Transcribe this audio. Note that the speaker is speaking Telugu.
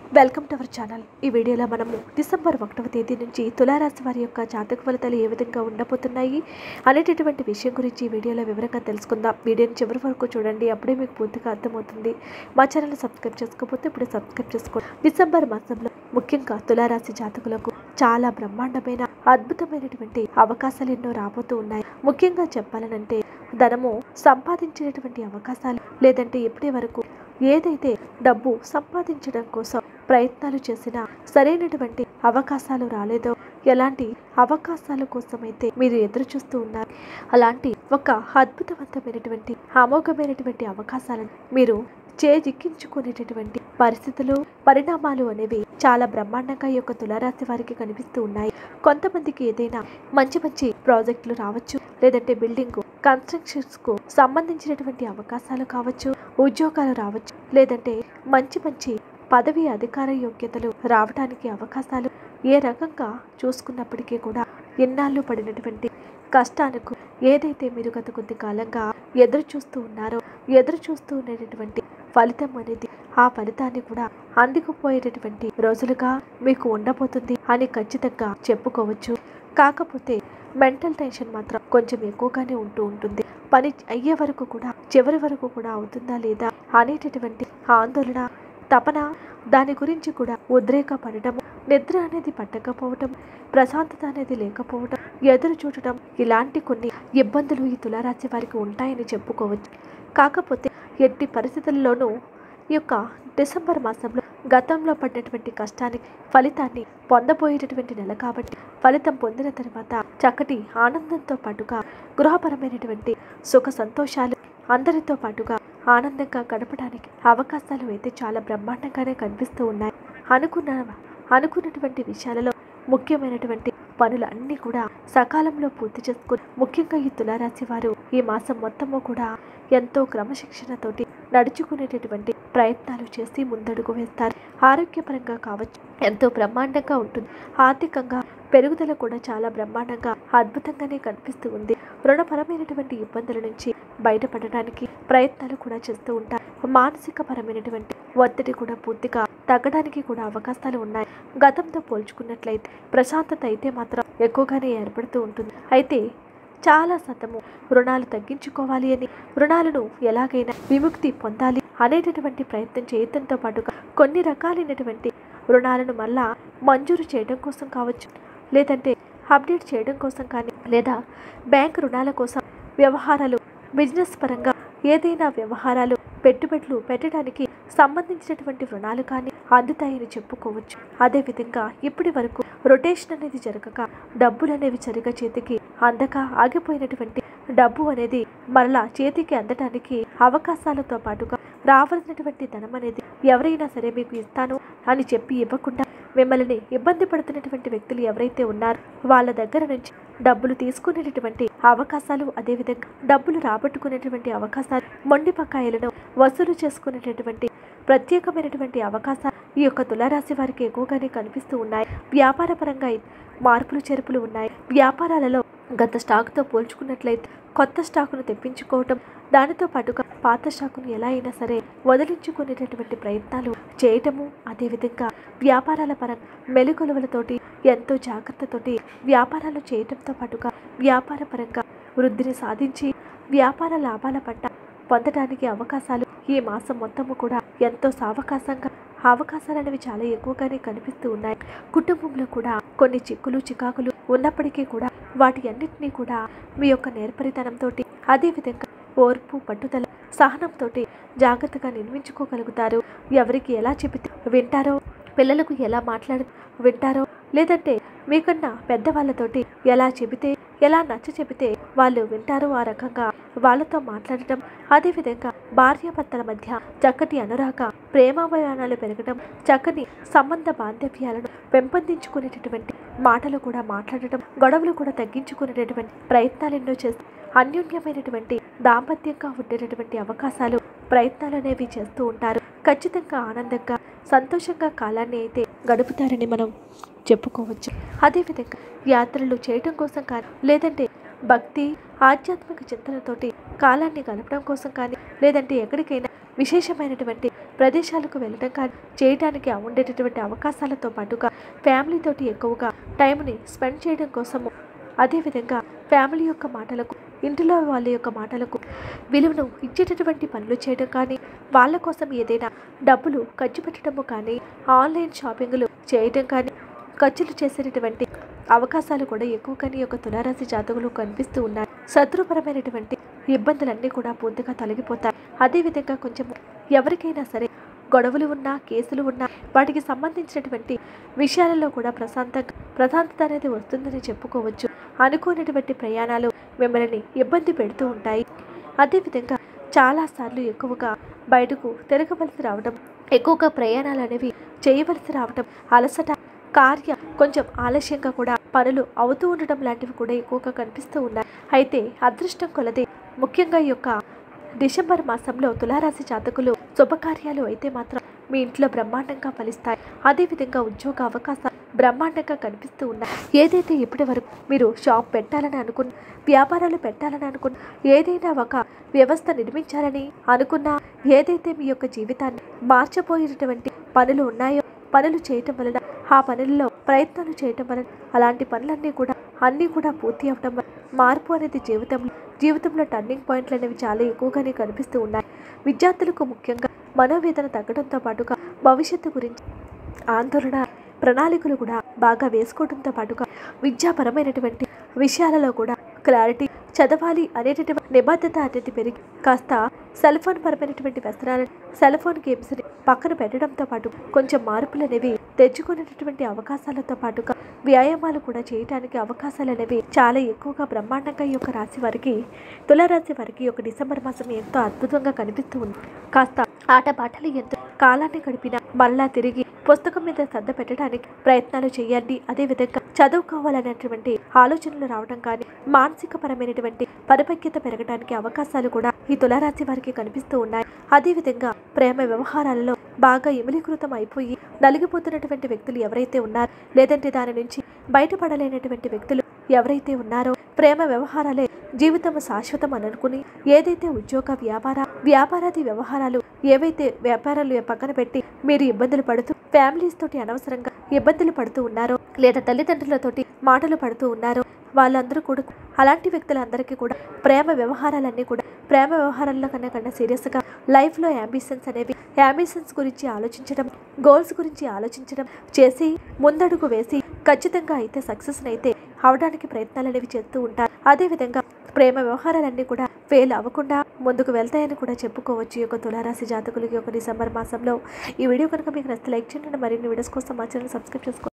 వెల్కమ్ టు అవర్ ఛానల్ ఈ వీడియోలో మనము డిసెంబర్ ఒకటవ తేదీ నుంచి తులారాశి వారి యొక్క జాతక ఫలితాలు ఏ విధంగా ఉండబోతున్నాయి అనేటటువంటి విషయం గురించి ఈ వీడియోలో వివరంగా తెలుసుకుందాం వీడియోని చివరి వరకు చూడండి అప్పుడే మీకు పూర్తిగా అర్థమవుతుంది మా ఛానల్ సబ్స్క్రైబ్ చేసుకోకపోతే ఇప్పుడు సబ్స్క్రైబ్ చేసుకోండి డిసెంబర్ మాసంలో ముఖ్యంగా తులారాశి జాతకులకు చాలా బ్రహ్మాండమైన అద్భుతమైనటువంటి అవకాశాలు ఎన్నో రాబోతూ ఉన్నాయి ముఖ్యంగా చెప్పాలనంటే ధనము సంపాదించేటువంటి అవకాశాలు లేదంటే ఇప్పటి వరకు ఏదైతే డబ్బు సంపాదించడం కోసం ప్రయత్నాలు చేసినా సరైనటువంటి అవకాశాలు రాలేదో ఎలాంటి అవకాశాల కోసమైతే మీరు ఎదురు చూస్తూ ఉన్నారు అలాంటి ఒక అద్భుతవంతమైనటువంటి అమోఘమైనటువంటి అవకాశాలను మీరు చేజిక్కించుకునేటటువంటి పరిస్థితులు పరిణామాలు అనేవి చాలా బ్రహ్మాండంగా ఈ యొక్క తులారాశి వారికి కనిపిస్తూ ఉన్నాయి కొంతమందికి ఏదైనా మంచి మంచి ప్రాజెక్టులు రావచ్చు లేదంటే బిల్డింగ్ కన్స్ట్రక్షన్స్ కు సంబంధించినటువంటి అవకాశాలు కావచ్చు ఉద్యోగాలు రావచ్చు లేదంటే మంచి మంచి పదవి అధికార యోగ్యతలు రావడానికి అవకాశాలు ఏ రకంగా చూసుకున్నప్పటికీ కూడా ఎన్నాళ్ళు పడినటువంటి కష్టానికి ఏదైతే మీరు గత కొద్ది కాలంగా ఎదురు చూస్తూ ఉన్నారో ఎదురు చూస్తూ ఉండేటటువంటి ఫలితం అనేది ఆ ఫలితాన్ని కూడా అందుకుపోయేటటువంటి రోజులుగా మీకు ఉండబోతుంది అని ఖచ్చితంగా చెప్పుకోవచ్చు కాకపోతే మెంటల్ టెన్షన్ మాత్రం కొంచెం ఎక్కువగానే ఉంటూ ఉంటుంది పని అయ్యే వరకు కూడా చివరి వరకు కూడా అవుతుందా లేదా అనేటటువంటి ఆందోళన తపన దాని గురించి కూడా ఉద్రేక పడటము నిద్ర అనేది పట్టకపోవటం ప్రశాంతత అనేది లేకపోవటం ఎదురు చూడటం ఇలాంటి కొన్ని ఇబ్బందులు ఈ తులారాశి వారికి ఉంటాయని చెప్పుకోవచ్చు కాకపోతే ఎట్టి పరిస్థితుల్లోనూ ఈ యొక్క డిసెంబర్ మాసంలో గతంలో పడినటువంటి కష్టానికి ఫలితాన్ని పొందబోయేటటువంటి నెల కాబట్టి ఫలితం పొందిన తర్వాత చక్కటి ఆనందంతో పాటుగా గృహపరమైనటువంటి సుఖ సంతోషాలు అందరితో పాటుగా ఆనందంగా గడపడానికి అవకాశాలు అయితే చాలా బ్రహ్మాండంగానే కనిపిస్తూ ఉన్నాయి అనుకున్న అనుకున్నటువంటి విషయాలలో ముఖ్యమైనటువంటి పనులన్నీ కూడా సకాలంలో పూర్తి చేసుకుని ముఖ్యంగా ఈ తులారాశి వారు ఈ మాసం మొత్తము కూడా ఎంతో క్రమశిక్షణతోటి నడుచుకునేటటువంటి ప్రయత్నాలు చేసి ముందడుగు వేస్తారు ఆరోగ్యపరంగా కావచ్చు ఎంతో బ్రహ్మాండంగా ఉంటుంది ఆర్థికంగా పెరుగుదల కూడా చాలా బ్రహ్మాండంగా అద్భుతంగానే కనిపిస్తూ ఉంది రుణపరమైనటువంటి ఇబ్బందుల నుంచి బయటపడడానికి ప్రయత్నాలు కూడా చేస్తూ ఉంటారు మానసిక పరమైనటువంటి ఒత్తిడి కూడా పూర్తిగా తగ్గడానికి కూడా అవకాశాలు ఉన్నాయి గతంతో పోల్చుకున్నట్లయితే ప్రశాంతత అయితే మాత్రం ఎక్కువగానే ఏర్పడుతూ ఉంటుంది అయితే చాలా శాతము రుణాలు తగ్గించుకోవాలి అని రుణాలను ఎలాగైనా విముక్తి పొందాలి అనేటటువంటి ప్రయత్నం చేయడంతో పాటుగా కొన్ని రకాలైనటువంటి రుణాలను మళ్ళా మంజూరు చేయడం కోసం కావచ్చు లేదంటే అప్డేట్ చేయడం కోసం కానీ లేదా బ్యాంక్ రుణాల కోసం వ్యవహారాలు బిజినెస్ పరంగా ఏదైనా వ్యవహారాలు పెట్టుబడులు పెట్టడానికి సంబంధించినటువంటి రుణాలు కానీ అందుతాయని చెప్పుకోవచ్చు అదేవిధంగా ఇప్పటి వరకు రొటేషన్ అనేది జరగక డబ్బులు అనేవి సరిగా చేతికి అందక ఆగిపోయినటువంటి డబ్బు అనేది మరలా చేతికి అందటానికి అవకాశాలతో పాటుగా రావాల్సినటువంటి ధనం అనేది ఎవరైనా సరే మీకు ఇస్తాను అని చెప్పి ఇవ్వకుండా మిమ్మల్ని ఇబ్బంది పడుతున్నటువంటి వ్యక్తులు ఎవరైతే ఉన్నారో వాళ్ళ దగ్గర నుంచి డబ్బులు తీసుకునేటటువంటి అవకాశాలు అదేవిధంగా డబ్బులు రాబట్టుకునేటువంటి అవకాశాలు మొండి బకాయిలను వసూలు చేసుకునేటటువంటి ప్రత్యేకమైనటువంటి అవకాశాలు ఈ యొక్క తులారాశి వారికి ఎక్కువగానే కనిపిస్తూ ఉన్నాయి వ్యాపార పరంగా మార్పులు చేర్పులు ఉన్నాయి వ్యాపారాలలో గత స్టాక్తో పోల్చుకున్నట్లయితే కొత్త స్టాకును తెప్పించుకోవటం దానితో పాటుగా పాత స్టాకును ఎలా అయినా సరే వదిలించుకునేటటువంటి ప్రయత్నాలు చేయటము అదేవిధంగా వ్యాపారాల పరంగా మెలుకొలువలతోటి ఎంతో జాగ్రత్తతోటి వ్యాపారాలు చేయటంతో పాటుగా వ్యాపార పరంగా వృద్ధిని సాధించి వ్యాపార లాభాల పట్ల పొందడానికి అవకాశాలు ఈ మాసం మొత్తము కూడా ఎంతో సావకాశంగా అవకాశాలు అనేవి చాలా ఎక్కువగానే కనిపిస్తూ ఉన్నాయి కుటుంబంలో కూడా కొన్ని చిక్కులు చికాకులు ఉన్నప్పటికీ కూడా వాటి అన్నిటినీ కూడా మీ యొక్క నేర్పరితనంతో అదేవిధంగా ఓర్పు పట్టుదల సహనంతో జాగ్రత్తగా నిర్మించుకోగలుగుతారు ఎవరికి ఎలా చెబితే వింటారో పిల్లలకు ఎలా మాట్లాడి వింటారో లేదంటే మీకన్నా పెద్దవాళ్ళతోటి ఎలా చెబితే ఎలా నచ్చ చెబితే వాళ్ళు వింటారో ఆ రకంగా వాళ్ళతో మాట్లాడటం అదేవిధంగా భార్యాభర్తల మధ్య చక్కటి అనురాగ ప్రేమాభయానాలు పెరగడం చక్కని సంబంధ బాంధవ్యాలను పెంపొందించుకునేటటువంటి మాటలు కూడా మాట్లాడటం గొడవలు కూడా తగ్గించుకునేటటువంటి ప్రయత్నాలు ఎన్నో చేస్తూ అన్యోన్యమైనటువంటి దాంపత్యంగా ఉండేటటువంటి అవకాశాలు ప్రయత్నాలు అనేవి చేస్తూ ఉంటారు ఖచ్చితంగా ఆనందంగా సంతోషంగా కాలాన్ని అయితే గడుపుతారని మనం చెప్పుకోవచ్చు అదేవిధంగా యాత్రలు చేయటం కోసం కానీ లేదంటే భక్తి ఆధ్యాత్మిక చింతనతోటి కాలాన్ని గడపడం కోసం కానీ లేదంటే ఎక్కడికైనా విశేషమైనటువంటి ప్రదేశాలకు వెళ్ళడం కానీ చేయడానికి ఉండేటటువంటి అవకాశాలతో పాటుగా ఫ్యామిలీతోటి ఎక్కువగా టైంని స్పెండ్ చేయడం కోసము అదేవిధంగా ఫ్యామిలీ యొక్క మాటలకు ఇంటిలో వాళ్ళ యొక్క మాటలకు విలువను ఇచ్చేటటువంటి పనులు చేయడం కానీ వాళ్ళ కోసం ఏదైనా డబ్బులు ఖర్చు పెట్టడము కానీ ఆన్లైన్ షాపింగ్లు చేయడం కానీ ఖర్చులు చేసేటటువంటి అవకాశాలు కూడా ఎక్కువగానే ఈ యొక్క తులారాశి జాతకులు కనిపిస్తూ ఉన్నాయి శత్రుపరమైనటువంటి ఇబ్బందులన్నీ కూడా పూర్తిగా తొలగిపోతాయి అదేవిధంగా కొంచెం ఎవరికైనా సరే గొడవలు ఉన్నా కేసులు ఉన్నా వాటికి సంబంధించినటువంటి విషయాలలో కూడా ప్రశాంతంగా ప్రశాంతత అనేది వస్తుందని చెప్పుకోవచ్చు అనుకోనటువంటి ప్రయాణాలు మిమ్మల్ని ఇబ్బంది పెడుతూ ఉంటాయి అదేవిధంగా చాలాసార్లు ఎక్కువగా బయటకు తిరగవలసి రావడం ఎక్కువగా ప్రయాణాలు అనేవి చేయవలసి రావడం అలసట కార్య కొంచెం ఆలస్యంగా కూడా పనులు అవుతూ ఉండటం లాంటివి కూడా ఎక్కువగా కనిపిస్తూ ఉన్నాయి అయితే అదృష్టం కొలది ముఖ్యంగా ఈ యొక్క డిసెంబర్ మాసంలో తులారాశి జాతకులు శుభకార్యాలు అయితే మాత్రం మీ ఇంట్లో బ్రహ్మాండంగా ఫలిస్తాయి అదేవిధంగా ఉద్యోగ అవకాశాలు బ్రహ్మాండంగా కనిపిస్తూ ఉన్నాయి ఏదైతే ఇప్పటి వరకు మీరు షాప్ పెట్టాలని అనుకున్న వ్యాపారాలు పెట్టాలని అనుకున్న ఏదైనా ఒక వ్యవస్థ నిర్మించాలని అనుకున్నా ఏదైతే మీ యొక్క జీవితాన్ని మార్చబోయేటటువంటి పనులు ఉన్నాయో పనులు చేయటం వలన ఆ పనుల్లో ప్రయత్నాలు చేయటం వలన అలాంటి పనులన్నీ కూడా అన్నీ కూడా పూర్తి అవడం వలన మార్పు అనేది జీవితంలో జీవితంలో టర్నింగ్ పాయింట్లు అనేవి చాలా ఎక్కువగానే కనిపిస్తూ ఉన్నాయి విద్యార్థులకు ముఖ్యంగా మనోవేదన తగ్గడంతో పాటుగా భవిష్యత్తు గురించి ఆందోళన ప్రణాళికలు కూడా బాగా వేసుకోవడంతో పాటుగా విద్యాపరమైనటువంటి విషయాలలో కూడా క్లారిటీ చదవాలి అనేటటువంటి నిబద్ధత అనేది పెరిగి కాస్త సెల్ ఫోన్ పరమైనటువంటి వ్యసనాలను సెల్ ఫోన్ గేమ్స్ని పక్కన పెట్టడంతో పాటు కొంచెం మార్పులు అనేవి తెచ్చుకునేటటువంటి అవకాశాలతో పాటుగా వ్యాయామాలు కూడా చేయడానికి అవకాశాలు అనేవి చాలా ఎక్కువగా బ్రహ్మాండంగా ఈ యొక్క రాశి వారికి తులారాశి వారికి ఈ యొక్క డిసెంబర్ మాసం ఎంతో అద్భుతంగా కనిపిస్తూ ఉంది కాస్త ఆటపాటలు ఎంతో కాలాన్ని గడిపిన మళ్ళా తిరిగి పుస్తకం మీద శ్రద్ధ పెట్టడానికి ప్రయత్నాలు చేయండి అదేవిధంగా చదువుకోవాలనేటువంటి ఆలోచనలు రావడం కానీ మానసిక పరమైనటువంటి పరిపక్వత పెరగడానికి అవకాశాలు కూడా ఈ తులారాశి వారికి కనిపిస్తూ ఉన్నాయి అదేవిధంగా ప్రేమ వ్యవహారాలలో బాగా ఇమిలీకృతం అయిపోయి నలిగిపోతున్నటువంటి వ్యక్తులు ఎవరైతే ఉన్నారో లేదంటే దాని నుంచి బయటపడలేనటువంటి వ్యక్తులు ఎవరైతే ఉన్నారో ప్రేమ వ్యవహారాలే జీవితం శాశ్వతం అని అనుకుని ఏదైతే ఉద్యోగ వ్యాపార వ్యాపారాది వ్యవహారాలు ఏవైతే వ్యాపారాలు పక్కన పెట్టి మీరు ఇబ్బందులు పడుతూ ఫ్యామిలీస్ తోటి అనవసరంగా ఇబ్బందులు పడుతూ ఉన్నారో లేదా తల్లిదండ్రులతోటి మాటలు పడుతూ ఉన్నారో వాళ్ళందరూ కూడా అలాంటి వ్యక్తులందరికీ కూడా ప్రేమ వ్యవహారాలన్నీ కూడా ప్రేమ వ్యవహారాల్లో కన్నా కన్నా సీరియస్గా లైఫ్లో యాంబిషన్స్ అనేవి యాంబిషన్స్ గురించి ఆలోచించడం గోల్స్ గురించి ఆలోచించడం చేసి ముందడుగు వేసి ఖచ్చితంగా అయితే సక్సెస్ అయితే అవడానికి ప్రయత్నాలు అనేవి చేస్తూ ఉంటారు అదేవిధంగా ప్రేమ వ్యవహారాలన్నీ కూడా ఫెయిల్ అవ్వకుండా ముందుకు వెళ్తాయని కూడా చెప్పుకోవచ్చు ఈ యొక్క తులారాశి జాతకులకి ఒక డిసెంబర్ మాసంలో ఈ వీడియో కనుక మీకు నచ్చితే లైక్ చేయండి మరిన్ని వీడియోస్ కోసం మా ఛానల్ సబ్స్క్రైబ్ చేసుకోండి